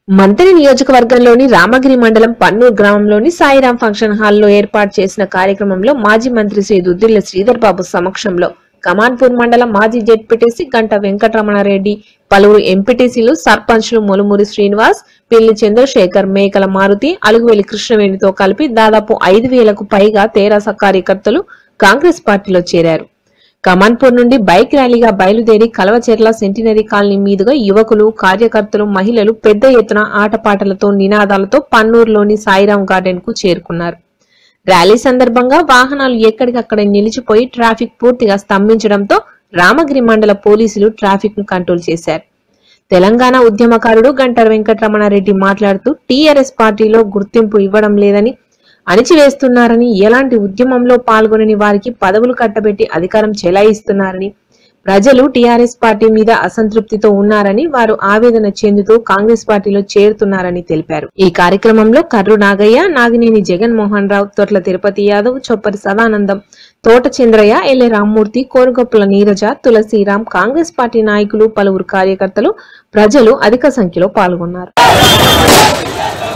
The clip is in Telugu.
మంతని నియోజకవర్గంలోని రామగిరి మండలం పన్నూరు గ్రామంలోని సాయిరాం ఫంక్షన్ హాల్లో ఏర్పాటు చేసిన కార్యక్రమంలో మాజీ మంత్రి శ్రీ దుద్దిల్ల శ్రీధర్ బాబు సమక్షంలో కమాన్పూర్ మండలం మాజీ జెడ్పీటీసీ గంట వెంకటరమణారెడ్డి పలువురు ఎంపీటీసీలు సర్పంచ్లు మొలుమూరి శ్రీనివాస్ పిల్లి చంద్రశేఖర్ మేకల మారుతి అలుగువెల్లి కృష్ణవేణితో కలిపి దాదాపు ఐదు వేలకు పైగా తెరాస కార్యకర్తలు కాంగ్రెస్ పార్టీలో చేరారు కమాన్పూర్ నుండి బైక్ ర్యాలీగా బయలుదేరి కలవచెర్ల సెంటినరీ కాలనీ మీదుగా యువకులు కార్యకర్తలు మహిళలు పెద్ద ఎత్తున ఆటపాటలతో నినాదాలతో పన్నూరులోని సాయిరాం గార్డెన్ కు చేరుకున్నారు ర్యాలీ సందర్భంగా వాహనాలు ఎక్కడికక్కడ నిలిచిపోయి ట్రాఫిక్ పూర్తిగా స్తంభించడంతో రామగిరి మండల పోలీసులు ట్రాఫిక్ ను కంట్రోల్ చేశారు తెలంగాణ ఉద్యమకారుడు గంటర్ వెంకటరమణారెడ్డి మాట్లాడుతూ టీఆర్ఎస్ పార్టీలో గుర్తింపు ఇవ్వడం లేదని అణిచివేస్తున్నారని ఎలాంటి ఉద్యమంలో పాల్గొనని వారికి పదవులు కట్టబెట్టి అధికారం చెలాయిస్తున్నారని ప్రజలు టీఆర్ఎస్ పార్టీ మీద అసంతృప్తితో ఉన్నారని వారు ఆవేదన చెందుతూ కాంగ్రెస్ పార్టీలో చేరుతున్నారని తెలిపారు ఈ కార్యక్రమంలో కర్రు నాగయ్య నాగినేని జగన్మోహన్ రావు తొట్ల తిరుపతి యాదవ్ చొప్పరి సదానందం తోట చంద్రయ్య ఎల్లె రామ్మూర్తి కోరుగొప్పుల నీరజ తులసిరాం కాంగ్రెస్ పార్టీ నాయకులు పలువురు కార్యకర్తలు ప్రజలు అధిక సంఖ్యలో పాల్గొన్నారు